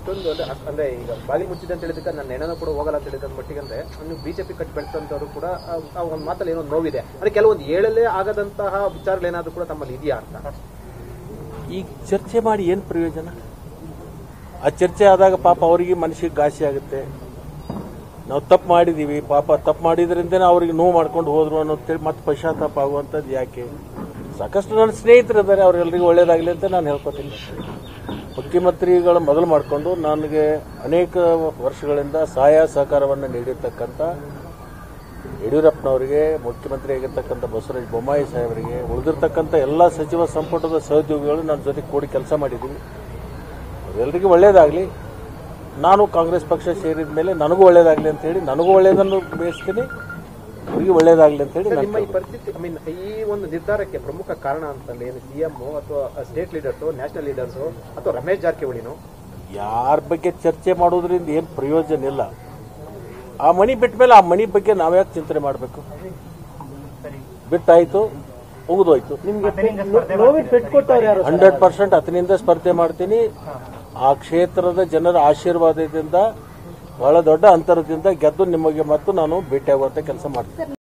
ಇಷ್ಟೊಂದು ಅಂದ್ರೆ ಅಷ್ಟ್- ಅಂದ್ರೆ ಈಗ ಬಾಲಿ ಮುಚ್ಚಿದೆ ಅಂತ ಹೇಳಿದಕ್ಕೆ ನನ್ನ ನೆನನ ಕೂಡ ಹೋಗಲ್ಲ ಅಂತ ಹೇಳಿದ ಮಟ್ಟಿಗೆ ಅಂದ್ರೆ ನೀವು ಬಿಜೆಪಿ ಕಟ್ಟಿ ಬೆಳೆಸಂತವ್ರು ಕೂಡ ಆ- ಆ ಒಂದು ಮಾತಲ್ಲಿ ಏನೋ ನೋವಿದೆ ಅಂದ್ರೆ ಕೆಲವೊಂದು ಹೇಳಲೇ ಆಗದಂತಹ ವಿಚಾರಗಳೇನಾದ್ರೂ ಕೂಡ ತಮ್ಮಲ್ಲಿ ಇದೆಯಾ ಅಂತ ಈಗ ಚರ್ಚೆ ಮಾಡಿ ಏನು ಪ್ರಯೋಜನ ಆ ಚರ್ಚೆ ಆದಾಗ ಪಾಪ ಅವರಿಗೆ ಮನಸ್ಸಿಗೆ ಘಾಸಿ ಆಗುತ್ತೆ ನಾವು ತಪ್ಪು ಮಾಡಿದೀವಿ ಪಾಪ ತಪ್ಪು ಮಾಡಿದ್ರಿಂದನೇ ಅವ್ರಿಗೆ ನೋವು ಮಾಡ್ಕೊಂಡು ಹೋದ್ರು ಅನ್ನೋಂತೇಳಿ ಮತ್ತೆ ಪಶ್ಚಾತ್ತಾಪ ಆಗುವಂಥದ್ದು ಯಾಕೆ ಸಾಕಷ್ಟು ನನ್ನ ಸ್ನೇಹಿತರು ಇದ್ದಾರೆ ಅವ್ರೆಲ್ಲರಿಗೂ ಒಳ್ಳೇದಾಗಲಿ ಅಂತ ನಾನು ಹೇಳ್ಕೊತೀನಿ ಮುಖ್ಯಮಂತ್ರಿಗಳು ಮೊದಲು ಮಾಡಿಕೊಂಡು ನನಗೆ ಅನೇಕ ವರ್ಷಗಳಿಂದ ಸಹಾಯ ಸಹಕಾರವನ್ನು ನೀಡಿರ್ತಕ್ಕಂಥ ಯಡಿಯೂರಪ್ಪನವರಿಗೆ ಮುಖ್ಯಮಂತ್ರಿ ಆಗಿರ್ತಕ್ಕಂಥ ಬಸವರಾಜ ಬೊಮ್ಮಾಯಿ ಸಾಹೇಬರಿಗೆ ಉಳಿದಿರ್ತಕ್ಕಂಥ ಎಲ್ಲ ಸಚಿವ ಸಂಪುಟದ ಸಹೋದ್ಯೋಗಿಗಳು ನನ್ನ ಜೊತೆ ಕೂಡಿ ಕೆಲಸ ಮಾಡಿದ್ದೀವಿ ಎಲ್ಲರಿಗೂ ಒಳ್ಳೇದಾಗಲಿ ನಾನು ಕಾಂಗ್ರೆಸ್ ಪಕ್ಷ ಸೇರಿದ ಮೇಲೆ ನನಗೂ ಒಳ್ಳೇದಾಗಲಿ ಅಂತ ಹೇಳಿ ನನಗೂ ಒಳ್ಳೇದನ್ನು ಬಯಸ್ತೀನಿ ಅವರಿಗೆ ಒಳ್ಳೇದಾಗಲಿ ಅಂತ ಹೇಳಿ ಸರ್, ನಾನು ನಿಮ್ಮ ಈ ಪರಿಸ್ಥಿತಿ ಐ ಮೀನ್ ಈ ಒಂದು ನಿರ್ಧಾರಕ್ಕೆ ಪ್ರಮುಖ ಕಾರಣ ಅಂತಂದ್ರೆ ಏನು ಸಿಎಂ ಅಥವಾ ಸ್ಟೇಟ್ ಲೀಡರ್ಸ್ ನ್ಯಾಷನಲ್ ಲೀಡರ್ಸ್ ಅಥವಾ ರಮೇಶ್ ಜಾರಕಿಹೊಳಿನೋ ಯಾರ ಬಗ್ಗೆ ಚರ್ಚೆ ಮಾಡೋದ್ರಿಂದ ಏನು ಪ್ರಯೋಜನ ಇಲ್ಲ ಆ ಮನಿ ಬಿಟ್ಟ ಮೇಲೆ ಆ ಮನಿ ಬಗ್ಗೆ ನಾವ್ಯಾಕೆ ಚಿಂತನೆ ಮಾಡಬೇಕು ಬಿಟ್ಟಾಯ್ತು ಮುಗಿದೋಯ್ತು ಹಂಡ್ರೆಡ್ ಪರ್ಸೆಂಟ್ ಅತನಿಂದ ಸ್ಪರ್ಧೆ ಮಾಡ್ತೀನಿ ಆ ಕ್ಷೇತ್ರದ ಜನರ ಆಶೀರ್ವಾದದಿಂದ ಬಹಳ ದೊಡ್ಡ ಅಂತರದಿಂದ ಗೆದ್ದು ನಿಮಗೆ ಮತ್ತು ನಾನು ಭೇಟಿಯಾಗುವಂತ ಕೆಲಸ ಮಾಡ್ತೀನಿ